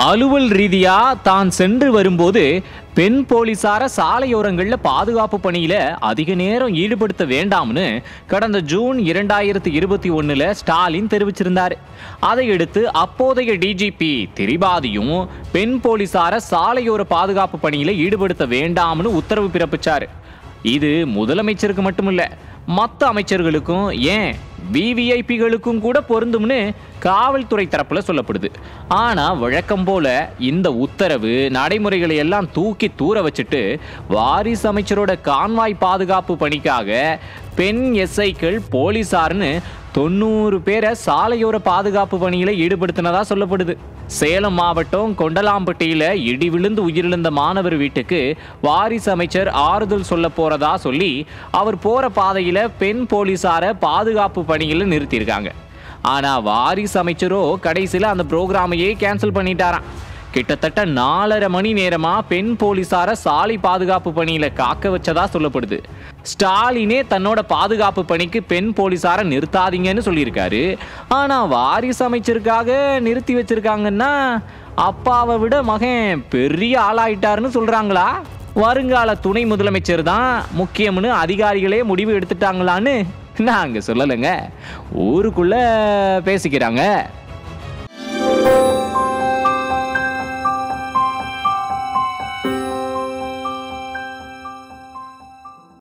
அலுவல் ரீதியா தான் சென்று வரும்போது பெண் போலீசார சாலையோரங்கள்ல பாதுகாப்பு பணியில அதிக நேரம் ஈடுபடுத்த வேண்டாம்னு கடந்த ஜூன் இரண்டாயிரத்தி இருபத்தி ஒண்ணுல ஸ்டாலின் தெரிவிச்சிருந்தாரு அதையடுத்து அப்போதைய டிஜிபி திரிபாதியும் பெண் போலீசார சாலையோர பாதுகாப்பு பணியில ஈடுபடுத்த வேண்டாம்னு உத்தரவு பிறப்பிச்சாரு இது முதலமைச்சருக்கு மட்டுமில்ல மற்ற அமைச்சர்களுக்கும் ஏன் விவிஐபிகளுக்கும் கூட பொருந்தும்னு காவல்துறை தரப்புல சொல்லப்படுது ஆனா வழக்கம் போல இந்த உத்தரவு நடைமுறைகளை எல்லாம் தூக்கி தூர வச்சுட்டு வாரிசு அமைச்சரோட கான்வாய் பாதுகாப்பு பணிக்காக பெண் எஸ்ஐக்கள் போலீசார்னு தொண்ணூறு பேரை சாலையோர பாதுகாப்பு பணியில ஈடுபடுத்தினதா சொல்லப்படுது சேலம் மாவட்டம் கொண்டலாம்பட்டியில இடி விழுந்து உயிரிழந்த மாணவர் வீட்டுக்கு வாரிசு அமைச்சர் ஆறுதல் சொல்ல போறதா சொல்லி அவர் போற பாதையில பெண் போலீசார பாதுகாப்பு பணியில நிறுத்தியிருக்காங்க ஆனா வாரிசு அமைச்சரோ கடைசியில அந்த ப்ரோக்ராமையே கேன்சல் பண்ணிட்டாராம் கிட்டத்தட்ட நாலரை மணி நேரமா பெண் போலீசார சாலை பாதுகாப்பு பணியில காக்க வச்சதா சொல்லப்படுது ஸ்டாலினே தன்னோட பாதுகாப்பு பணிக்கு பெண் போலீசார நிறுத்தாதீங்கன்னு சொல்லியிருக்காரு ஆனா வாரிசு அமைச்சருக்காக நிறுத்தி வச்சிருக்காங்கன்னா அப்பாவை விட மகன் பெரிய ஆளாயிட்டாருன்னு சொல்றாங்களா வருங்கால துணை முதலமைச்சர் தான் முக்கியம்னு அதிகாரிகளே முடிவு எடுத்துட்டாங்களான்னு நாங்க சொல்லலைங்க ஊருக்குள்ள பேசிக்கிறாங்க